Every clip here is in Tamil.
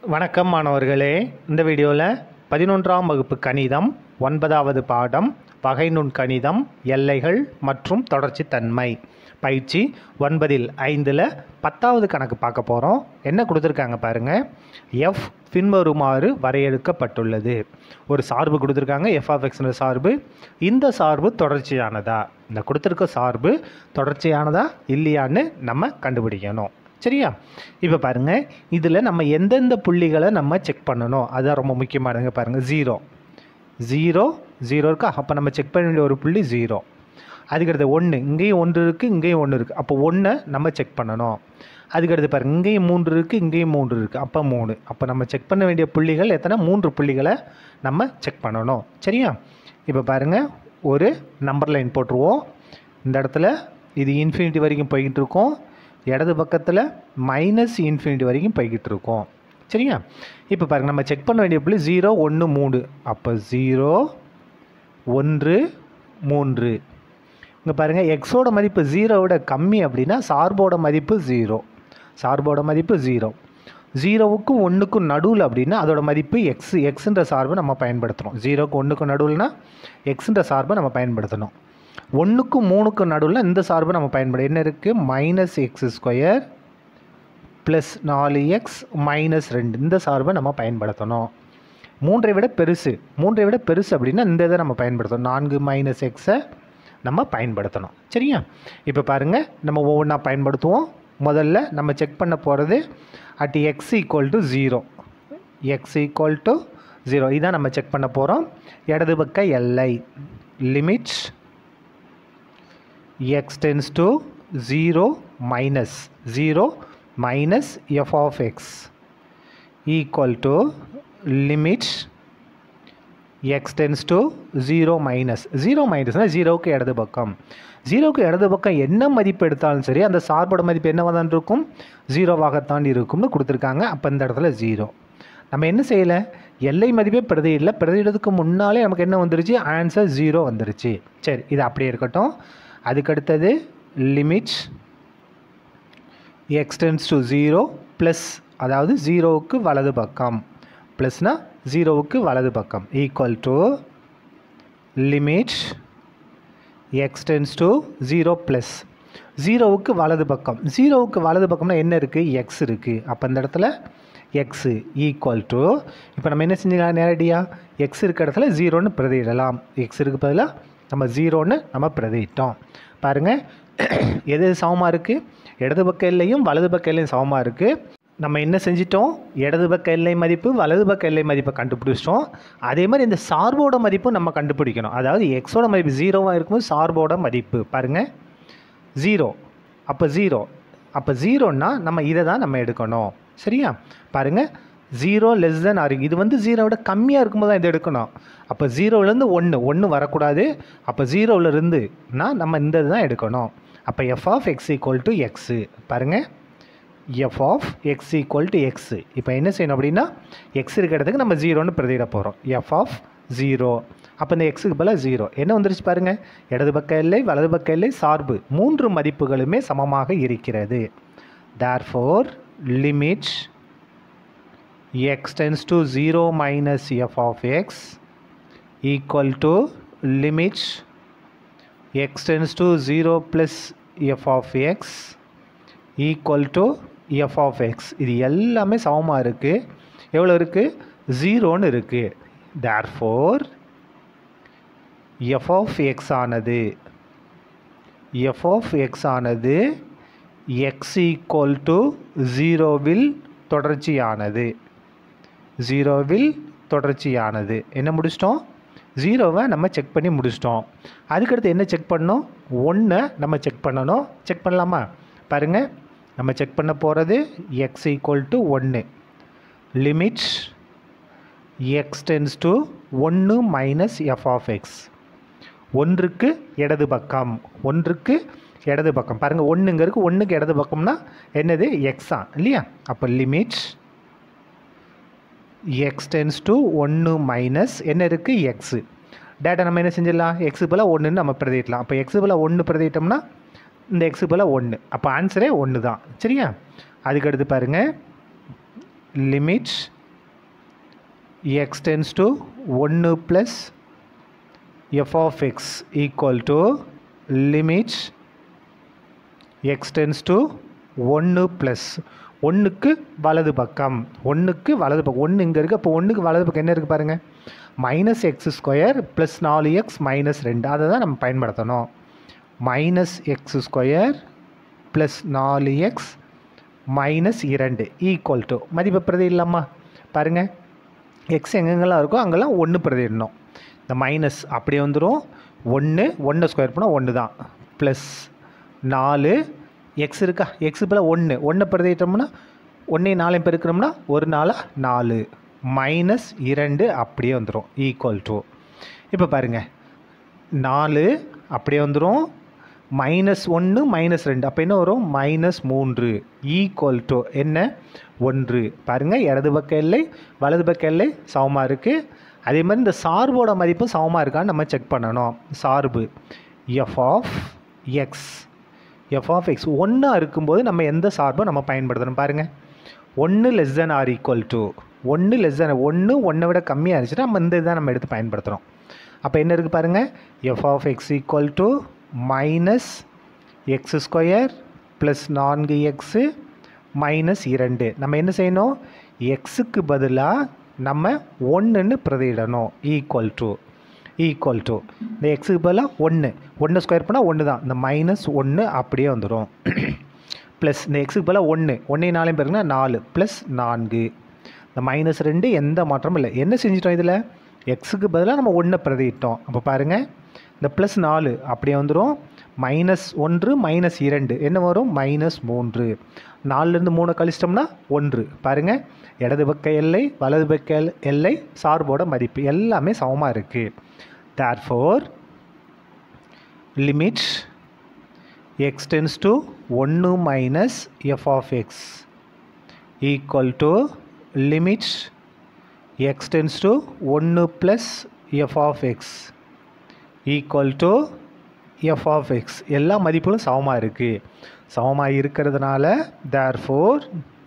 வணக்கம் மாணவர்களே இந்த வீடியோவில் பதினொன்றாம் வகுப்பு கணிதம் ஒன்பதாவது பாடம் வகைநுண் கணிதம் எல்லைகள் மற்றும் தொடர்ச்சி தன்மை பயிற்சி ஒன்பதில் ஐந்தில் பத்தாவது கணக்கு பார்க்க போகிறோம் என்ன கொடுத்துருக்காங்க பாருங்கள் எஃப் பின்வருமாறு வரையறுக்கப்பட்டுள்ளது ஒரு சார்பு கொடுத்துருக்காங்க எஃப் ஆஃப் எக்ஸ்ன்ற சார்பு இந்த சார்பு தொடர்ச்சியானதா இந்த கொடுத்துருக்க சார்பு தொடர்ச்சியானதா இல்லையான்னு நம்ம கண்டுபிடிக்கணும் சரியா இப்போ பாருங்கள் இதில் நம்ம எந்தெந்த புள்ளிகளை நம்ம செக் பண்ணணும் அதுதான் ரொம்ப முக்கியமானதுங்க பாருங்கள் ஜீரோ ஜீரோ ஜீரோ இருக்கா அப்போ நம்ம செக் பண்ண வேண்டிய ஒரு புள்ளி ஜீரோ அதுக்கடுத்து ஒன்று இங்கேயும் ஒன்று இருக்குது இங்கேயும் ஒன்று இருக்குது அப்போ ஒன்றை நம்ம செக் பண்ணணும் அதுக்கடுத்து பாருங்கள் இங்கேயும் மூன்று இருக்குது இங்கேயும் மூன்று இருக்குது அப்போ மூணு அப்போ நம்ம செக் பண்ண வேண்டிய புள்ளிகள் எத்தனை மூன்று புள்ளிகளை நம்ம செக் பண்ணணும் சரியா இப்போ பாருங்கள் ஒரு நம்பர் லைன் போட்டுருவோம் இந்த இடத்துல இது இன்ஃபினிட்டி வரைக்கும் போய்கிட்டு இருக்கோம் இடது பக்கத்தில் மைனஸ் இன்ஃபினிட்டி வரைக்கும் போய்கிட்டு இருக்கோம் சரியா இப்போ பாருங்கள் நம்ம செக் பண்ண வேண்டிய புள்ளி ஜீரோ ஒன்று மூணு அப்போ ஜீரோ ஒன்று மூன்று இங்கே பாருங்கள் எக்ஸோட மதிப்பு ஜீரோவோட கம்மி அப்படின்னா சார்போட மதிப்பு ஜீரோ சார்போட மதிப்பு ஜீரோ ஜீரோவுக்கும் ஒன்றுக்கும் நடுவில் அப்படின்னா அதோட மதிப்பு எக்ஸ் எக்ஸுன்ற சார்பை நம்ம பயன்படுத்துகிறோம் ஜீரோக்கு ஒன்றுக்கும் நடுவில்னா எக்ஸுன்ற சார்பை நம்ம பயன்படுத்தணும் ஒன்றுக்கும் மூணுக்கும் நடுவில் இந்த சார்பை நம்ம பயன்படும் என்ன இருக்குது மைனஸ் எக்ஸ் ஸ்கொயர் ப்ளஸ் நாலு எக்ஸ் மைனஸ் ரெண்டு இந்த சார்பை நம்ம பயன்படுத்தணும் மூன்றை விட பெருசு மூன்றை விட பெருசு அப்படின்னா இந்த இதை நம்ம பயன்படுத்தணும் நான்கு மைனஸ் எக்ஸை நம்ம பயன்படுத்தணும் சரியா இப்போ பாருங்கள் நம்ம ஒவ்வொன்றா பயன்படுத்துவோம் முதல்ல நம்ம செக் பண்ண போகிறது at x equal to zero x equal to zero இதான் நம்ம செக் பண்ண போகிறோம் இடது பக்க எல்லை limits x tends to 0 minus 0 minus f of x equal to limit x tends to 0 minus 0 minusனா ஜீரோவுக்கு இடது பக்கம் ஜீரோவுக்கு இடது பக்கம் என்ன மதிப்பு எடுத்தாலும் சரி அந்த சார்போட மதிப்பு என்னவாக தான் இருக்கும் ஜீரோவாகத்தான் இருக்கும்னு கொடுத்துருக்காங்க அப்போ இந்த இடத்துல ஜீரோ நம்ம என்ன செய்யலை எல்லை மதிப்பே பிரதியிடல பிரதியிடத்துக்கு முன்னாலே நமக்கு என்ன வந்துருச்சு ஆன்சர் ஜீரோ வந்துருச்சு சரி இது அப்படியே இருக்கட்டும் அதுக்கடுத்தது limit x tends to zero plus அதாவது ஜீரோவுக்கு வலது பக்கம் ப்ளஸ்னால் ஜீரோவுக்கு வலது பக்கம் equal to limit x tends to zero plus ஜீரோவுக்கு வலது பக்கம் ஜீரோவுக்கு வலது பக்கம்னா என்ன இருக்குது எக்ஸ் இருக்குது அப்போ இந்த இடத்துல எக்ஸு ஈக்குவல் டு இப்போ நம்ம என்ன செஞ்சுக்கலாம் நேரடியாக எக்ஸ் இருக்க இடத்துல ஜீரோன்னு பிரதியிடலாம் எக்ஸ் இருக்கு பதிலாக நம்ம ஜீரோன்னு நம்ம பிரதியிட்டோம் பாருங்கள் எது எது சமமாக இருக்குது இடது பக்க எல்லையும் வலது பக்க எல்லையும் சமமாக இருக்குது நம்ம என்ன செஞ்சிட்டோம் இடது பக்க எல்லை மதிப்பு வலது பக்க எல்லை மதிப்பை கண்டுபிடிச்சிட்டோம் அதே மாதிரி இந்த சார்போட மதிப்பும் நம்ம கண்டுபிடிக்கணும் அதாவது எக்ஸோட மதிப்பு ஜீரோவாக இருக்கும்போது சார்போட மதிப்பு பாருங்கள் ஜீரோ அப்போ ஜீரோ அப்போ ஜீரோன்னா நம்ம இதை தான் நம்ம எடுக்கணும் சரியா பாருங்கள் ஜீரோ லெஸ் தென் ஆறு இது வந்து ஜீரோவோட கம்மியாக இருக்கும்போது தான் இது எடுக்கணும் அப்போ ஜீரோவிலேருந்து ஒன்று ஒன்று வரக்கூடாது அப்போ ஜீரோவிலேருந்துனா நம்ம இந்த இது தான் எடுக்கணும் அப்போ f of x equal to x பாருங்கள் f of x equal to x இப்போ என்ன செய்யணும் அப்படின்னா எக்ஸ் இருக்கிற இடத்துக்கு நம்ம ஜீரோன்னு பிரதியிட போகிறோம் எஃப் ஆஃப் ஜீரோ அப்போ இந்த எக்ஸுக்கு பதிலாக ஜீரோ என்ன வந்துருச்சு பாருங்கள் இடது பக்க எல்லை வலது பக்க எல்லை சார்பு மூன்று மதிப்புகளுமே சமமாக இருக்கிறது therefore limit x tends to 0 minus f of x equal to limit x tends to 0 plus f of x equal to f of x இது எல்லாமே சமமாக இருக்குது எவ்வளோ இருக்குது ஜீரோன்னு இருக்குது தேர்ஃபோர் f of x ஆனது f of x ஆனது x equal to 0வில் தொடர்ச்சியானது ஜீரோவில் தொடர்ச்சியானது என்ன முடிச்சிட்டோம் ஜீரோவை நம்ம செக் பண்ணி முடிச்சிட்டோம் அதுக்கடுத்து என்ன செக் பண்ணோம் ஒன்றை நம்ம செக் பண்ணணும் செக் பண்ணலாமா பாருங்கள் நம்ம செக் பண்ண போகிறது எக்ஸ் ஈக்குவல் டு ஒன்று லிமிட் எக்ஸ் டென்ஸ் டு ஒன்று மைனஸ் எஃப் ஆஃப் எக்ஸ் ஒன்றுக்கு இடது பக்கம் ஒன்றுக்கு இடது பக்கம் பாருங்கள் ஒன்றுங்க இருக்குது ஒன்றுக்கு இடது பக்கம்னா என்னது எக்ஸா இல்லையா அப்போ லிமிட் எக்ஸ் டென்ஸ் டு ஒன்று மைனஸ் என்ன இருக்குது எக்ஸு டேட்டா நம்ம என்ன செஞ்சிடலாம் எக்ஸு போல் ஒன்றுன்னு நம்ம பிரதியிடலாம் அப்போ எக்ஸு போல் ஒன்று பிரதியிட்டோம்னா இந்த எக்ஸு போல் ஒன்று அப்போ ஆன்சரே ஒன்று தான் சரியா அதுக்கடுத்து பாருங்கள் லிமிட் எக்ஸ் டென்ஸ் டு ஒன்று plus f of x equal to limit x tends to ஒன்று ப்ளஸ் ஒன்றுக்கு வலது பக்கம் ஒன்றுக்கு வலது பக்கம் ஒன்று இங்கே இருக்குது அப்போ ஒன்றுக்கு வலது பக்கம் என்ன இருக்குது பாருங்கள் மைனஸ் எக்ஸ் ஸ்கொயர் ப்ளஸ் நாலு எக்ஸ் மைனஸ் ரெண்டு அதை தான் நம்ம பயன்படுத்தணும் மைனஸ் எக்ஸ் ஸ்கொயர் ப்ளஸ் நாலு எக்ஸ் மைனஸ் இரண்டு ஈக்குவல் டு மதிப்பு பிரதி இல்லாமா பாருங்கள் எக்ஸ் எங்கெங்கெல்லாம் இருக்கோ அங்கெல்லாம் ஒன்று பிரதிடணும் இந்த மைனஸ் அப்படியே வந்துடும் ஒன்று ஒன்று ஸ்கொயர் பண்ணால் ஒன்று தான் ப்ளஸ் நாலு எக்ஸ் இருக்கா எக்ஸ் போல் ஒன்று ஒன்று பிரதிட்டோம்னா ஒன்றையும் நாலையும் பெருக்கிறோம்னா ஒரு நாளாக நாலு மைனஸ் இரண்டு அப்படியே வந்துடும் ஈக்குவல் டு இப்போ பாருங்கள் நாலு அப்படியே வந்துடும் மைனஸ் ஒன்று மைனஸ் ரெண்டு அப்போ என்ன வரும் மைனஸ் மூன்று ஈக்குவல் டு என்ன ஒன்று பாருங்கள் இடது பக்க எல்லை வலது பக்க எல்லை சமமாக இருக்குது அதே மாதிரி இந்த சார்போட மதிப்பும் சமமாக இருக்கான்னு நம்ம செக் பண்ணணும் சார்பு f of x f of x ஒன்றா இருக்கும்போது நம்ம எந்த சார்பை நம்ம பயன்படுத்தணும் பாருங்கள் ஒன்று less than or equal to ஒன்று லெஸ் தென் ஒன்று ஒன்றை விட கம்மியாக இருந்துச்சுன்னா நம்ம இந்த இதை நம்ம எடுத்து பயன்படுத்துகிறோம் அப்போ என்ன இருக்குது பாருங்கள் f of x equal to minus x square plus நான்கு எக்ஸு மைனஸ் இரண்டு நம்ம என்ன செய்யணும் எக்ஸுக்கு பதிலாக நம்ம ஒன்றுன்னு பிரதியிடணும் ஈக்குவல் டு ஈக்குவல் டு இந்த எக்ஸுக்கு பதிலாக ஒன்று ஒன்று ஸ்கொயர் பண்ணால் ஒன்று தான் இந்த மைனஸ் ஒன்று அப்படியே வந்துடும் ப்ளஸ் இந்த எக்ஸுக்கு பதிலாக ஒன்று ஒன்றையும் நாலையும் பேருக்குன்னா நாலு ப்ளஸ் நான்கு இந்த மைனஸ் ரெண்டு எந்த மாற்றமும் இல்லை என்ன செஞ்சிட்டோம் இதில் எக்ஸுக்கு பதிலாக நம்ம ஒன்றை பிரதியிட்டோம் அப்போ பாருங்கள் இந்த ப்ளஸ் நாலு அப்படியே வந்துடும் மைனஸ் ஒன்று மைனஸ் இரண்டு என்ன வரும் மைனஸ் மூன்று நாலுலேருந்து மூணு கழிச்சிட்டோம்னா ஒன்று பாருங்கள் இடது பக்க எல்லை வலது பக்க எல்- எல்லை சார்போட மதிப்பு எல்லாமே சமமாக இருக்குது therefore limit x tends to ஒன்று minus f of x equal to limit x tends to ஒன்று plus f of x equal to f of x எல்லா மதிப்புகளும் சமமாக இருக்குது சமமாக இருக்கிறதுனால தேர்ஃபோர்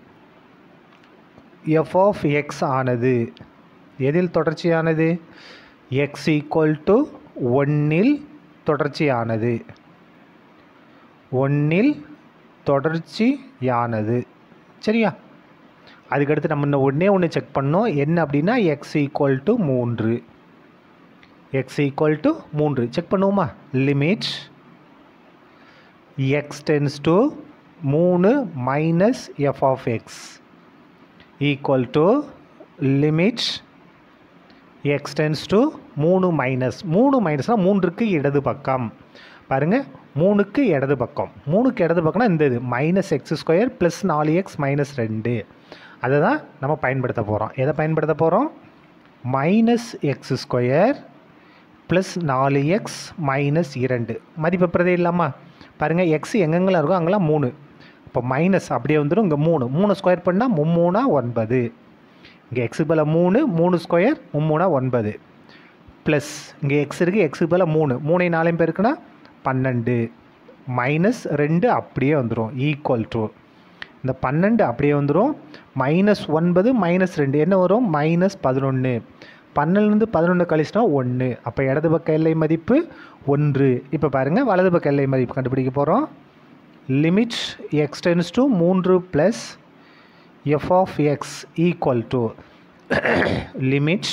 எஃப் ஆஃப் எக்ஸ் ஆனது எதில் தொடர்ச்சியானது எக்ஸ் ஈக்குவல் டு ஒன்னில் தொடர்ச்சியானது ஒன்னில் தொடர்ச்சியானது சரியா அதுக்கடுத்து நம்ம இன்னும் ஒன்றே ஒன்று செக் பண்ணோம் என்ன அப்படின்னா எக்ஸ் ஈக்குவல் டு மூன்று எக்ஸ் ஈக்குவல் டு மூன்று செக் பண்ணுவோமா லிமிட் எக்ஸ் டென்ஸ் டு மூணு minus f of x equal to limit x tends to மூணு மைனஸ் மூணு மைனஸ்னால் மூன்றுக்கு இடது பக்கம் பாருங்கள் மூணுக்கு இடது பக்கம் மூணுக்கு இடது பக்கம்னா இந்த இது மைனஸ் எக்ஸ் ஸ்கொயர் ப்ளஸ் நாலு எக்ஸ் மைனஸ் ரெண்டு அதை தான் நம்ம பயன்படுத்த போகிறோம் எதை பயன்படுத்த போகிறோம் மைனஸ் எக்ஸ் ஸ்கொயர் ப்ளஸ் நாலு எக்ஸ் மைனஸ் இரண்டு மதிப்பு பிரதி இல்லாமா பாருங்கள் எக்ஸ் எங்கெங்கெல்லாம் இருக்கோ அங்கெல்லாம் மூணு இப்போ மைனஸ் அப்படியே வந்துடும் இங்கே மூணு மூணு ஸ்கொயர் பண்ணால் மும்மூணா ஒன்பது இங்கே எக்ஸுக்கு பதிலாக மூணு மூணு ஸ்கொயர் மும்மூணா ஒன்பது ப்ளஸ் இங்கே எக்ஸ் இருக்குது எக்ஸுக்கு பதிலாக மூணு மூணை நாலையும் பேருக்குன்னா பன்னெண்டு மைனஸ் ரெண்டு அப்படியே வந்துடும் ஈக்குவல் டு இந்த பன்னெண்டு அப்படியே வந்துடும் மைனஸ் ஒன்பது மைனஸ் ரெண்டு என்ன வரும் மைனஸ் பதினொன்று பன்னெண்டுலேருந்து பதினொன்று கழிச்சிட்டா ஒன்று அப்போ இடது பக்க எல்லை மதிப்பு ஒன்று இப்போ பாருங்கள் வலது பக்க எல்லை மதிப்பு கண்டுபிடிக்க போகிறோம் லிமிட் எக்ஸ் டென்ஸ் டு மூன்று plus f of x equal to limit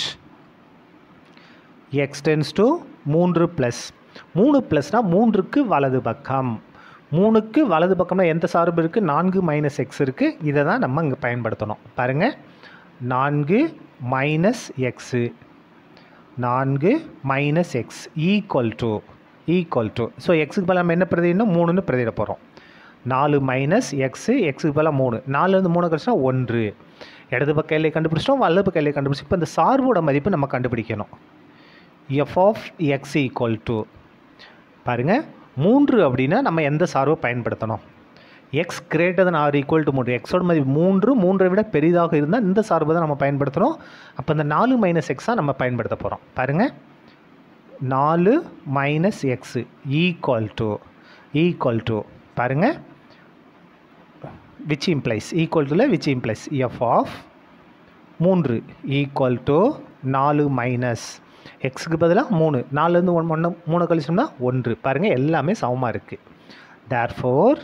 x tends to மூன்று ப்ளஸ் மூணு ப்ளஸ்னால் மூன்றுக்கு வலது பக்கம் மூணுக்கு வலது பக்கம்னா எந்த சார்பு இருக்குது நான்கு மைனஸ் எக்ஸ் இருக்குது இதை தான் நம்ம இங்கே பயன்படுத்தணும் பாருங்கள் நான்கு மைனஸ் எக்ஸு நான்கு minus x equal to equal to so எக்ஸுக்கு பதிலாக நம்ம என்ன பிரதிடணும் மூணுன்னு பிரதிட போகிறோம் நாலு மைனஸ் எக்ஸு எக்ஸுக்கு பதிலாக மூணு நாலுலேருந்து மூணு கழிச்சா ஒன்று இடது பக்க எல்லை கண்டுபிடிச்சிட்டோம் வலது பக்க எல்லை கண்டுபிடிச்சி இப்போ இந்த சார்போட மதிப்பு நம்ம கண்டுபிடிக்கணும் f of x equal to பாருங்கள் மூன்று அப்படின்னா நம்ம எந்த சார்பை பயன்படுத்தணும் x greater than or equal to மூன்று எக்ஸோட மதிப்பு மூன்று மூன்றை விட பெரிதாக இருந்தால் இந்த சார்பை தான் நம்ம பயன்படுத்துகிறோம் அப்போ இந்த நாலு மைனஸ் எக்ஸாக நம்ம பயன்படுத்த போகிறோம் பாருங்கள் நாலு minus x equal to equal to பாருங்கள் விச் இம்ப்ளைஸ் ஈக்குவல் டுல விச் இம்ப்ளைஸ் எஃப் ஆஃப் மூன்று ஈக்குவல் டு நாலு மைனஸ் எக்ஸுக்கு பதிலாக மூணு நாலுலேருந்து ஒன் ஒன்று மூணு கழிச்சோம்னா ஒன்று பாருங்கள் எல்லாமே சமமாக இருக்குது therefore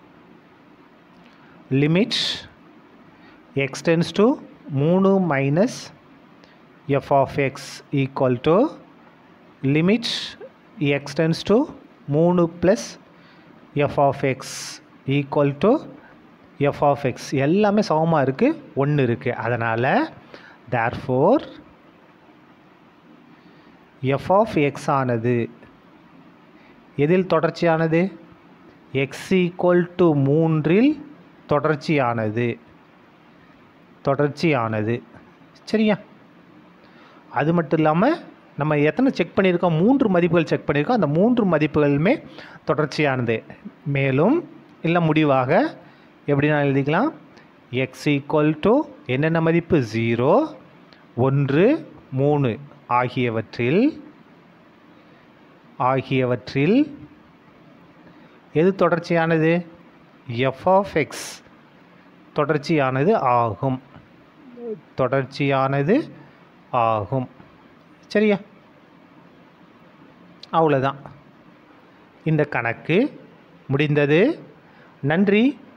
limit x tends to மூணு minus f of x equal to limit x tends to மூணு plus f of x equal to f of x எல்லாமே சமமாக இருக்குது ஒன்று இருக்குது அதனால் தேர்ஃபோர் எஃப் ஆஃப் எக்ஸ் ஆனது எதில் தொடர்ச்சியானது எக்ஸ் ஈக்குவல் டு மூன்றில் தொடர்ச்சியானது தொடர்ச்சியானது சரியா அது மட்டும் இல்லாமல் நம்ம எத்தனை செக் பண்ணியிருக்கோம் மூன்று மதிப்புகள் செக் பண்ணியிருக்கோம் அந்த மூன்று மதிப்புகளுமே தொடர்ச்சியானது மேலும் இல்லை முடிவாக எப்படி நான் எழுதிக்கலாம் எக்ஸ் ஈக்குவல் டு என்னென்ன மதிப்பு ஜீரோ ஒன்று மூணு ஆகியவற்றில் ஆகியவற்றில் எது தொடர்ச்சியானது எஃப் ஆஃப் எக்ஸ் தொடர்ச்சியானது ஆகும் தொடர்ச்சியானது ஆகும் சரியா அவ்வளோதான் இந்த கணக்கு முடிந்தது நன்றி